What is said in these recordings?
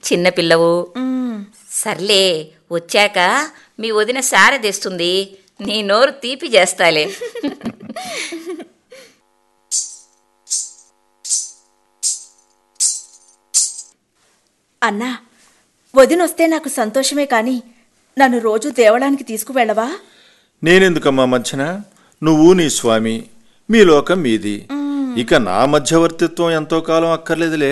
చిన్నపిల్లవు సర్లే వచ్చాక మీ వదిన సార తెస్తుంది నీ నోరు తీపి చేస్తాలే అన్నా వదినొస్తే నాకు సంతోషమే కాని నన్ను రోజు దేవళానికి తీసుకువెళ్ళవా నేనెందుకమ్మా మధ్యన నువ్వు నీ స్వామి మీ లోకం మీది ఇక నా మధ్యవర్తిత్వం ఎంతో కాలం అక్కర్లేదులే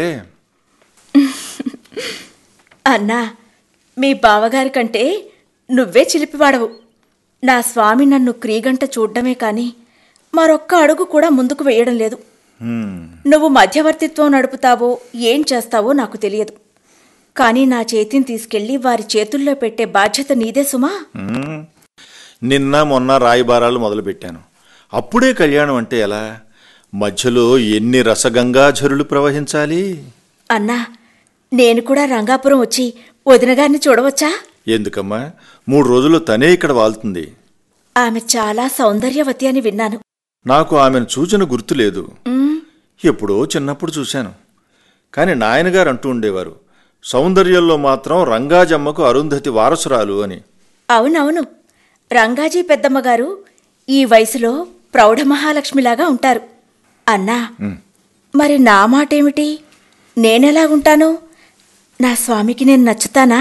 అన్నా మీ బావగారి కంటే నువ్వే చిలిపివాడవు నా స్వామి నన్ను క్రీగంట చూడ్డమే కాని మరొక్క అడుగు కూడా ముందుకు వేయడం లేదు నువ్వు మధ్యవర్తిత్వం నడుపుతావో ఏం చేస్తావో నాకు తెలియదు కానీ నా చేతిని తీసుకెళ్లి వారి చేతుల్లో పెట్టే బాధ్యత నీదే సుమా ఉమ్. నిన్న మొన్న రాయిబారాలు మొదలుపెట్టాను అప్పుడే కళ్యాణం అంటే ఎలా మధ్యలో ఎన్ని రసగంగాఝరులు ప్రవహించాలి అన్నా నేను కూడా రంగాపురం వచ్చి వదినగారిని చూడవచ్చా ఎందుకమ్మా మూడు రోజులు తనే ఇక్కడ వాళ్తుంది ఆమె చాలా సౌందర్యవతి అని విన్నాను నాకు ఆమెను చూచిన గుర్తులేదు ఉమ్, ఎప్పుడో చిన్నప్పుడు చూశాను కానీ నాయనగారు అంటూ ఉండేవారు సౌందర్యంలో మాత్రం రంగాజమ్మకు అరుంధతి వారసురాలు అని అవునవును రంగాజీ పెద్దమ్మగారు ఈ వయసులో ప్రౌఢ మహాలక్ష్మిలాగా ఉంటారు అన్నా మరి నా మాటేమిటి నేనెలాగుంటాను నా స్వామికి నేను నచ్చుతానా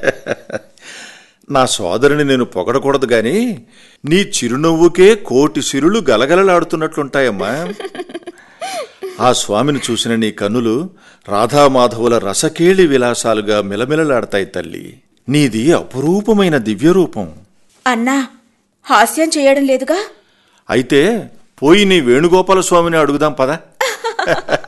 నా సోదరుని నేను పొగడకూడదు గాని నీ చిరునవ్వుకే కోటి సిరులు గలగలలాడుతున్నట్లుంటాయమ్మా ఆ స్వామిని చూసిన నీ కన్నులు రాధామాధవుల రసకేళి విలాసాలుగా మిలమిలలాడతాయి తల్లి నీది అపురూపమైన దివ్యరూపం అన్నా హాస్యం చేయడం లేదుగా అయితే పోయి నీ వేణుగోపాల స్వామిని అడుగుదాం పదా